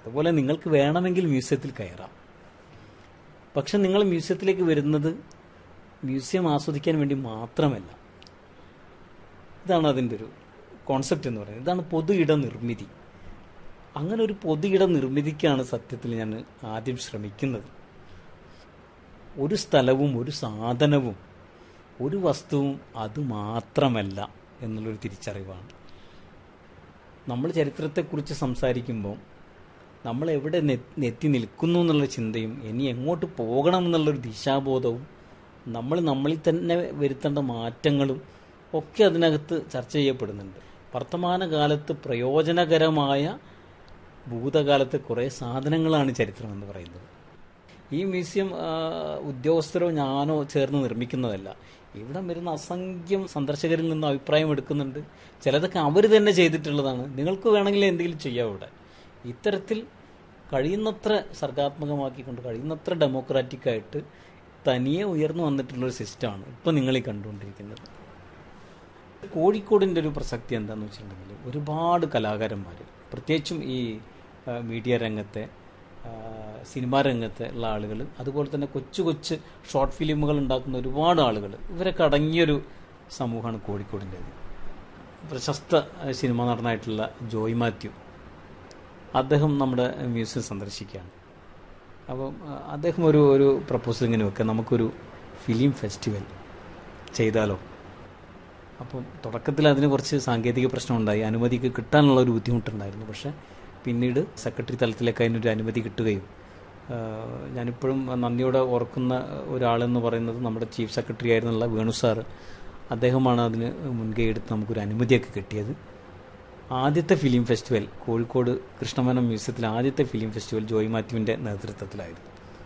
അതുപോലെ നിങ്ങൾക്ക് വേണമെങ്കിൽ മ്യൂസിയത്തിൽ കയറാം പക്ഷെ നിങ്ങൾ മ്യൂസിയത്തിലേക്ക് വരുന്നത് മ്യൂസിയം ആസ്വദിക്കാൻ വേണ്ടി മാത്രമല്ല ഇതാണ് അതിൻ്റെ ഒരു കോൺസെപ്റ്റ് എന്ന് പറയുന്നത് ഇതാണ് പൊതു ഇട നിർമ്മിതി അങ്ങനെ ഒരു പൊതു ഇട നിർമ്മിതിക്കാണ് സത്യത്തിൽ ഞാൻ ആദ്യം ശ്രമിക്കുന്നത് ഒരു സ്ഥലവും ഒരു സാധനവും ഒരു വസ്തുവും അത് മാത്രമല്ല എന്നുള്ളൊരു തിരിച്ചറിവാണ് നമ്മൾ ചരിത്രത്തെക്കുറിച്ച് സംസാരിക്കുമ്പോൾ നമ്മൾ എവിടെ നെ- എത്തി നിൽക്കുന്നു എന്നുള്ള ചിന്തയും ഇനി എങ്ങോട്ട് പോകണം എന്നുള്ളൊരു ദിശാബോധവും നമ്മൾ നമ്മളിൽ തന്നെ വരുത്തേണ്ട മാറ്റങ്ങളും ഒക്കെ അതിനകത്ത് ചർച്ച ചെയ്യപ്പെടുന്നുണ്ട് വർത്തമാനകാലത്ത് പ്രയോജനകരമായ ഭൂതകാലത്തെ കുറേ സാധനങ്ങളാണ് ചരിത്രം എന്ന് പറയുന്നത് ഈ മ്യൂസിയം ആ, ഉദ്യോഗസ്ഥരോ ഞാനോ ചേർന്ന് നിർമ്മിക്കുന്നതല്ല ഇവിടെ വരുന്ന അസംഖ്യം സന്ദർശകരിൽ നിന്ന് അഭിപ്രായം എടുക്കുന്നുണ്ട് ചിലതൊക്കെ അവർ തന്നെ ചെയ്തിട്ടുള്ളതാണ് നിങ്ങൾക്ക് വേണമെങ്കിൽ എന്തെങ്കിലും ചെയ്യാം ഇവിടെ ഇത്തരത്തിൽ കഴിയുന്നത്ര സർഗാത്മകമാക്കിക്കൊണ്ട് കഴിയുന്നത്ര ഡെമോക്രാറ്റിക് ആയിട്ട് തനിയെ ഉയർന്നു വന്നിട്ടുള്ളൊരു സിസ്റ്റമാണ് ഇപ്പം നിങ്ങൾ ഈ കണ്ടുകൊണ്ടിരിക്കുന്നത് കോഴിക്കോടിൻ്റെ ഒരു പ്രസക്തി എന്താണെന്ന് വെച്ചിട്ടുണ്ടെങ്കിൽ ഒരുപാട് കലാകാരന്മാർ പ്രത്യേകിച്ചും ഈ ആ, മീഡിയ രംഗത്തെ ആ, സിനിമാ രംഗത്തെ ഉള്ള ആളുകൾ അതുപോലെ തന്നെ കൊച്ചു കൊച്ചു ഷോർട്ട് ഫിലിമുകൾ ഉണ്ടാക്കുന്ന ഒരുപാട് ആളുകൾ ഇവരൊക്കെ അടങ്ങിയൊരു സമൂഹമാണ് കോഴിക്കോടിൻ്റേത് പ്രശസ്ത ആ, സിനിമാ നടനായിട്ടുള്ള ജോയ് മാത്യു അദ്ദേഹം നമ്മുടെ മ്യൂസിയം സന്ദർശിക്കുകയാണ് അപ്പം ആ, അദ്ദേഹം ഒരു ഒരു പ്രപ്പോസൽ ഇങ്ങനെ വെക്കുക നമുക്കൊരു ഫിലിം ഫെസ്റ്റിവൽ ചെയ്താലോ അപ്പം തുടക്കത്തിൽ അതിന് കുറച്ച് സാങ്കേതിക പ്രശ്നമുണ്ടായി അനുമതിക്ക് കിട്ടാനുള്ള ഒരു ബുദ്ധിമുട്ടുണ്ടായിരുന്നു പക്ഷേ പിന്നീട് സെക്രട്ടറി തലത്തിലേക്ക് അതിനൊരു അനുമതി കിട്ടുകയും ആ, ഞാനിപ്പോഴും നന്ദിയോടെ ഓർക്കുന്ന ഒരാളെന്ന് പറയുന്നത് നമ്മുടെ ചീഫ് സെക്രട്ടറി ആയിരുന്നുള്ള വേണു സാറ് അദ്ദേഹമാണ് അതിന് മുൻകൈ എടുത്ത് നമുക്കൊരു അനുമതിയൊക്കെ കിട്ടിയത് ആദ്യത്തെ ഫിലിം ഫെസ്റ്റിവൽ കോഴിക്കോട് കൃഷ്ണമേനോൻ മ്യൂസിയത്തിലെ ആദ്യത്തെ ഫിലിം ഫെസ്റ്റിവൽ ജോയ് മാത്യുവിൻ്റെ നേതൃത്വത്തിലായിരുന്നു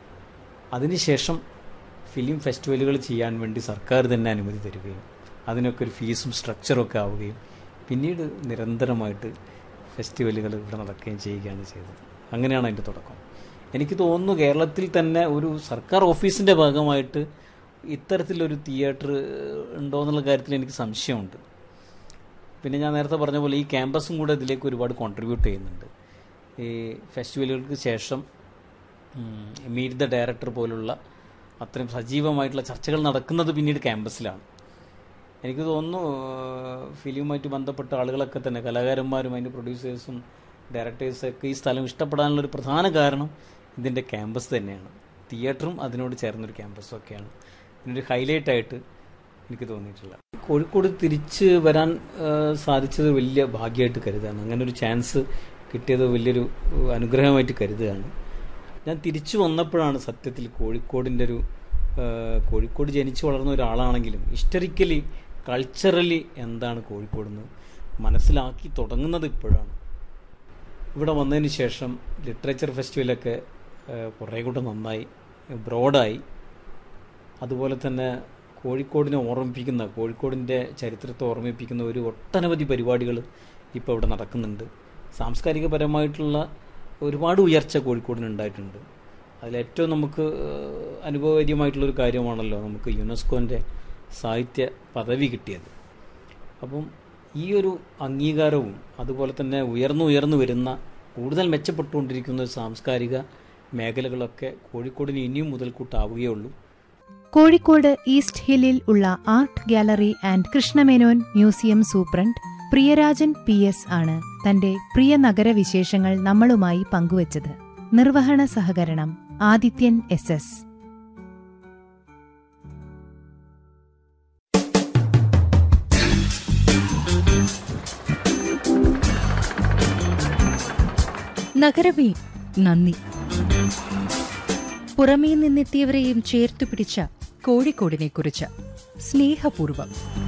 അതിനുശേഷം ഫിലിം ഫെസ്റ്റിവലുകൾ ചെയ്യാൻ വേണ്ടി സർക്കാർ തന്നെ അനുമതി തരികയും അതിനൊക്കെ ഒരു ഫീസും സ്ട്രക്ചറും ഒക്കെ ആവുകയും പിന്നീട് നിരന്തരമായിട്ട് ഫെസ്റ്റിവലുകൾ ഇവിടെ നടക്കുകയും ചെയ്യുകയാണ് ചെയ്തത് അങ്ങനെയാണ് അതിൻ്റെ തുടക്കം എനിക്ക് തോന്നുന്നു കേരളത്തിൽ തന്നെ ഒരു സർക്കാർ ഓഫീസിൻ്റെ ഭാഗമായിട്ട് ഇത്തരത്തിലൊരു തിയേറ്റർ ഉണ്ടോ എന്നുള്ള കാര്യത്തിൽ എനിക്ക് സംശയമുണ്ട് പിന്നെ ഞാൻ നേരത്തെ പറഞ്ഞ പോലെ ഈ ക്യാമ്പസും കൂടെ ഇതിലേക്ക് ഒരുപാട് കോൺട്രിബ്യൂട്ട് ചെയ്യുന്നുണ്ട് ഈ ഫെസ്റ്റിവലുകൾക്ക് ശേഷം മീറ്റ് ദ ഡയറക്ടർ പോലുള്ള അത്രയും സജീവമായിട്ടുള്ള ചർച്ചകൾ നടക്കുന്നത് പിന്നീട് ക്യാമ്പസിലാണ് എനിക്ക് തോന്നുന്നു ഏഹ്, ഫിലിമുമായിട്ട് ബന്ധപ്പെട്ട ആളുകളൊക്കെ തന്നെ കലാകാരന്മാരും അതിൻ്റെ പ്രൊഡ്യൂസേഴ്സും ഡയറക്ടേഴ്സൊക്കെ ഈ സ്ഥലം ഇഷ്ടപ്പെടാനുള്ള ഒരു പ്രധാന കാരണം ഇതിൻ്റെ ക്യാമ്പസ് തന്നെയാണ് തിയേറ്ററും അതിനോട് ചേർന്നൊരു ക്യാമ്പസും ഒക്കെയാണ് ഇതിനൊരു ഹൈലൈറ്റ് ആയിട്ട് എനിക്ക് തോന്നിയിട്ടുള്ളത് കോഴിക്കോട് തിരിച്ച് വരാൻ ഏഹ്, സാധിച്ചത് വലിയ ഭാഗ്യമായിട്ട് കരുതാണ് അങ്ങനെ ഒരു ചാൻസ് കിട്ടിയത് വലിയൊരു ഏഹ്, അനുഗ്രഹമായിട്ട് കരുതുകയാണ് ഞാൻ തിരിച്ചു വന്നപ്പോഴാണ് സത്യത്തിൽ കോഴിക്കോടിൻ്റെ ഒരു ഏഹ്, കോഴിക്കോട് ജനിച്ചു വളർന്ന ഒരാളാണെങ്കിലും ഹിസ്റ്ററിക്കലി കൾച്ചറലി എന്താണ് കോഴിക്കോടെന്ന് മനസ്സിലാക്കി തുടങ്ങുന്നത് ഇപ്പോഴാണ് ഇവിടെ വന്നതിന് ശേഷം ലിറ്ററേച്ചർ ഫെസ്റ്റിവലൊക്കെ ഏഹ്, കുറേ കൂടെ നന്നായി ബ്രോഡായി അതുപോലെ തന്നെ കോഴിക്കോടിനെ ഓർമ്മിപ്പിക്കുന്ന കോഴിക്കോടിൻ്റെ ചരിത്രത്തെ ഓർമ്മിപ്പിക്കുന്ന ഒരു ഒട്ടനവധി പരിപാടികൾ ഇപ്പോൾ ഇവിടെ നടക്കുന്നുണ്ട് സാംസ്കാരികപരമായിട്ടുള്ള ഒരുപാട് ഉയർച്ച കോഴിക്കോടിന് ഉണ്ടായിട്ടുണ്ട് അതിലേറ്റവും നമുക്ക് ഏഹ്, അനുഭവവേദ്യമായിട്ടുള്ളൊരു കാര്യമാണല്ലോ നമുക്ക് യുനെസ്കോൻ്റെ സാഹിത്യ പദവി കിട്ടിയത് അപ്പം ഈ ഒരു അംഗീകാരവും അതുപോലെ തന്നെ ഉയർന്നു ഉയർന്നു വരുന്ന കൂടുതൽ മെച്ചപ്പെട്ടുകൊണ്ടിരിക്കുന്ന ഒരു സാംസ്കാരിക മേഖലകളൊക്കെ കോഴിക്കോടിന് ഇനിയും മുതൽക്കൂട്ടാവുകയുള്ളൂ കോഴിക്കോട് ഈസ്റ്റ് ഹില്ലിൽ ഉള്ള art gallery and Krishna Menon museum superintendent Priyarajan P S ആണ് തന്റെ പ്രിയ നഗരവിശേഷങ്ങൾ നമ്മളുമായി പങ്കുവച്ചത് നിർവഹണ സഹകരണം ആദിത്യൻ എസ് എസ് നഗരമേ നന്ദി പുറമേ നിന്നെത്തിയവരെയും ചേർത്തു പിടിച്ച കോഴിക്കോടിനെക്കുറിച്ച് സ്നേഹപൂർവം